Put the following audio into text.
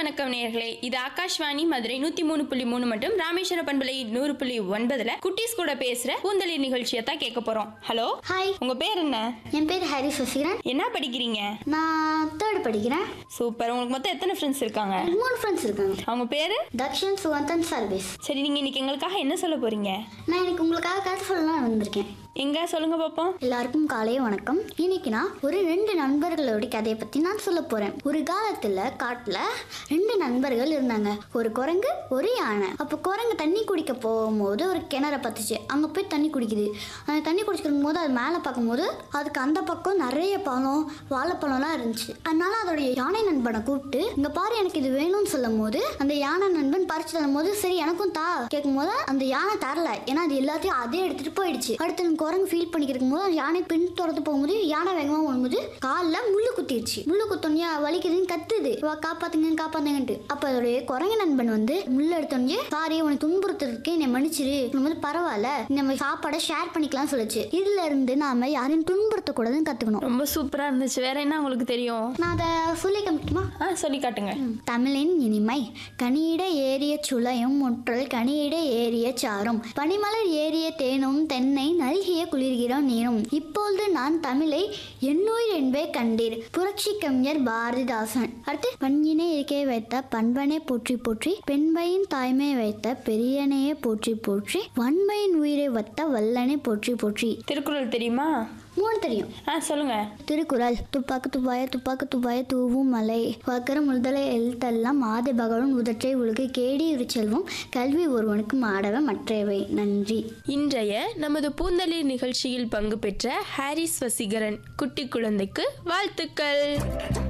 வணக்கம் நேயர்களே இது ஆகாஷ்வாணி மதுரை நூத்தி மூணு புள்ளி மூணு மற்றும் ராமேஸ்வர பண்பலை நூறு புள்ளி ஒன்பதுல குட்டீஸ் கூட பேசுற பூந்தளி நிகழ்ச்சியை தான் கேட்க போறோம் ஹலோ ஹாய் உங்க பேர் என்ன என் பேர் ஹாரி சசிகரன் என்ன படிக்கிறீங்க நான் தேர்ட் படிக்கிறேன் சூப்பர் உங்களுக்கு மொத்தம் எத்தனை ஃப்ரெண்ட்ஸ் இருக்காங்க மூணு ஃப்ரெண்ட்ஸ் இருக்காங்க அவங்க பேரு தக்ஷன் சுகந்தன் சர்வீஸ் சரி நீங்க இன்னைக்கு எங்களுக்காக என்ன சொல்ல போறீங்க நான் இன்னைக்கு உங்களுக்காக கதை சொல்லலாம் வந்திருக்கேன் எங்க சொல்லுங்க பாப்போம் எல்லாருக்கும் காலை வணக்கம் இன்னைக்கு நான் ஒரு ரெண்டு நண்பர்களோட கதையை பத்தி நான் சொல்ல போறேன் ஒரு காலத்துல காட்டுல ரெண்டு நண்பர்கள் இருந்தாங்க ஒரு குரங்கு ஒரு யானை அப்போ குரங்கு தண்ணி குடிக்க போகும்போது ஒரு கிணற பத்துச்சு அங்க போய் தண்ணி குடிக்குது அந்த தண்ணி குடிச்சிருக்கும் போது அது மேலே பார்க்கும்போது அதுக்கு அந்த பக்கம் நிறைய பழம் வாழைப்பழம்லாம் இருந்துச்சு அதனால அதோடைய யானை நண்பனை கூப்பிட்டு இங்க பாரு எனக்கு இது வேணும்னு சொல்லும் போது அந்த யானை நண்பன் பறிச்சு தரும் போது சரி எனக்கும் தா கேட்கும் போது அந்த யானை தரல ஏன்னா அது எல்லாத்தையும் அதே எடுத்துட்டு போயிடுச்சு அடுத்து அந்த குரங்கு ஃபீல் பண்ணிக்கிருக்கும் போது அந்த யானை பின் துரத்து போகும்போது யானை வேகமாக போகும்போது காலில் முள்ளு குத்திடுச்சு முள்ளு குத்தோன்னே வலிக்குதுன்னு கத்துது வா காப்பாத்துங்க காப்பாத்துங்கன்ட்டு அப்ப அதோடைய குரங்கு நண்பன் வந்து முள்ளு எடுத்தோடனே சாரி உனக்கு துன்புறுத்துறதுக்கு என்னை மன்னிச்சிரு நம்ம பரவாயில்ல நம்ம சாப்பாடை ஷேர் பண்ணிக்கலாம் சொல்லுச்சு இதுல இருந்து நாம யாரையும் துன்புறுத்தக்கூடாதுன்னு கத்துக்கணும் ரொம்ப சூப்பரா இருந்துச்சு வேற என்ன உங்களுக்கு தெரியும் நான் அதை சொல்லி காமிக்குமா ஆ சொல்லி காட்டுங்க தமிழின் இனிமை கனியிட ஏறிய சுளையும் முற்றல் கனியிட ஏறிய சாரும் பனிமலர் ஏறிய தேனும் தென்னை நல்கிய குளிர்கிறோம் நீரும் இப்பொழுது நான் தமிழை எண்ணுயிர் என்பே கண்டீர் புரட்சி கவிஞர் பாரதிதாசன் அடுத்து பஞ்சினை இருக்கே வைத்த பண்பனை போற்றி போற்றி பெண்பையின் தாய்மை வைத்த பெரியனையே போற்றி போற்றி வன்மையின் உயிரை வத்த வல்லனை போற்றி போற்றி திருக்குறள் தெரியுமா மூணு தெரியும் ஆ சொல்லுங்க திருக்குறள் துப்பாக்கு துப்பாய துப்பாக்கு துப்பாய தூவும் மலை வக்கர முழுதலை எழுத்தெல்லாம் ஆதி பகவன் உதற்றை உலகு கேடி ஒரு செல்வம் கல்வி ஒருவனுக்கு மாடவ மற்றவை நன்றி இன்றைய நமது பூந்தளிர் நிகழ்ச்சியில் பங்கு பெற்ற ஹாரிஸ் வசீகரன் குட்டி குழந்தைக்கு வாழ்த்துக்கள்